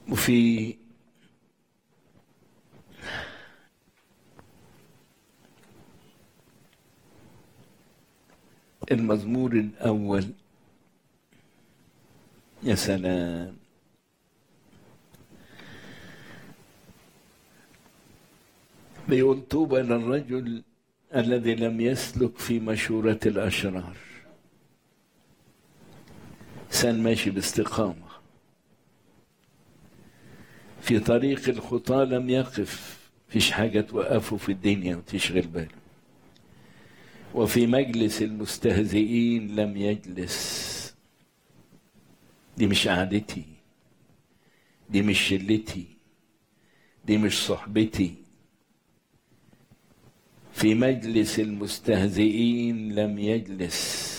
وفي المزمور الأول يا سلام بيقول طوبى للرجل الذي لم يسلك في مشورة الأشرار إنسان ماشي باستقامة في طريق الخطى لم يقف فيش حاجة توقفه في الدنيا وتشغل باله وفي مجلس المستهزئين لم يجلس دي مش قعدتي دي مش شلتي دي مش صحبتي في مجلس المستهزئين لم يجلس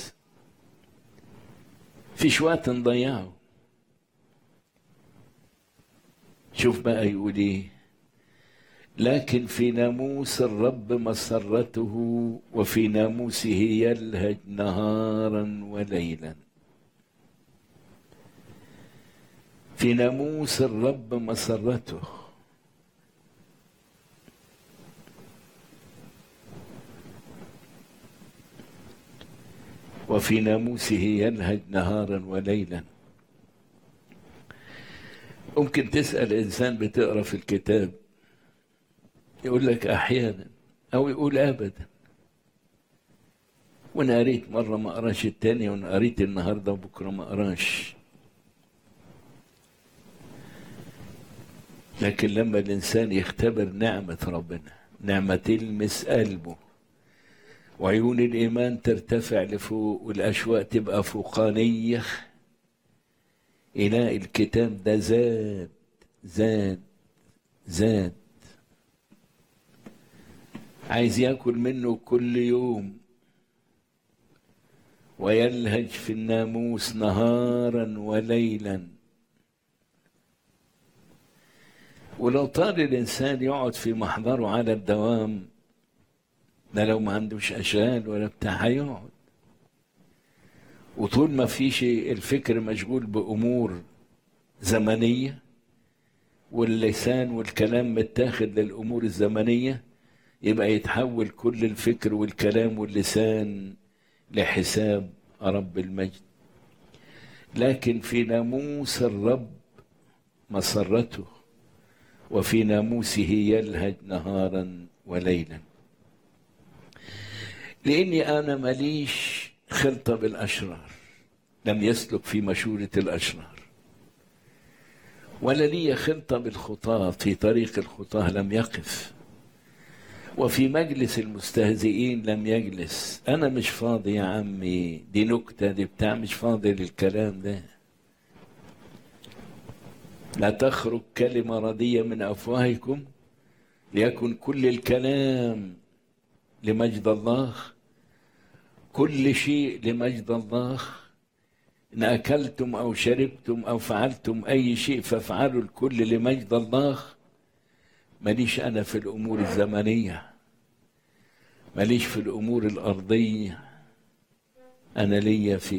فيش وقت نضيعه شوف بقى يقول ايه لكن في ناموس الرب مسرته وفي ناموسه يلهج نهارا وليلا في ناموس الرب مسرته وفي ناموسه يلهج نهارا وليلا ممكن تسأل إنسان بتقرأ في الكتاب يقول لك أحيانا أو يقول أبدا وأنا قريت مرة ما قراش التانية وأنا قريت النهاردة وبكرة ما قراش لكن لما الإنسان يختبر نعمة ربنا نعمة تلمس قلبه وعيون الإيمان ترتفع لفوق والأشواق تبقى فوقانية يلاقي الكتاب ده زاد زاد زاد عايز ياكل منه كل يوم ويلهج في الناموس نهارا وليلا ولو طال الإنسان يقعد في محضره على الدوام ده لو ما عندوش أشغال ولا بتاع هيقعد وطول ما فيش الفكر مشغول بأمور زمنية واللسان والكلام متاخد للأمور الزمنية يبقى يتحول كل الفكر والكلام واللسان لحساب رب المجد لكن في ناموس الرب مسرته وفي ناموسه يلهج نهارا وليلا لاني انا ماليش خلطه بالاشرار لم يسلك في مشوره الاشرار ولا لي خلطه بالخطاه في طريق الخطاه لم يقف وفي مجلس المستهزئين لم يجلس انا مش فاضي يا عمي دي نكته دي بتاع مش فاضي للكلام ده لا تخرج كلمه رديه من افواهكم ليكن كل الكلام لمجد الله كل شيء لمجد الله إن أكلتم أو شربتم أو فعلتم أي شيء فافعلوا الكل لمجد الله ماليش أنا في الأمور الزمنية ماليش في الأمور الأرضية أنا ليا في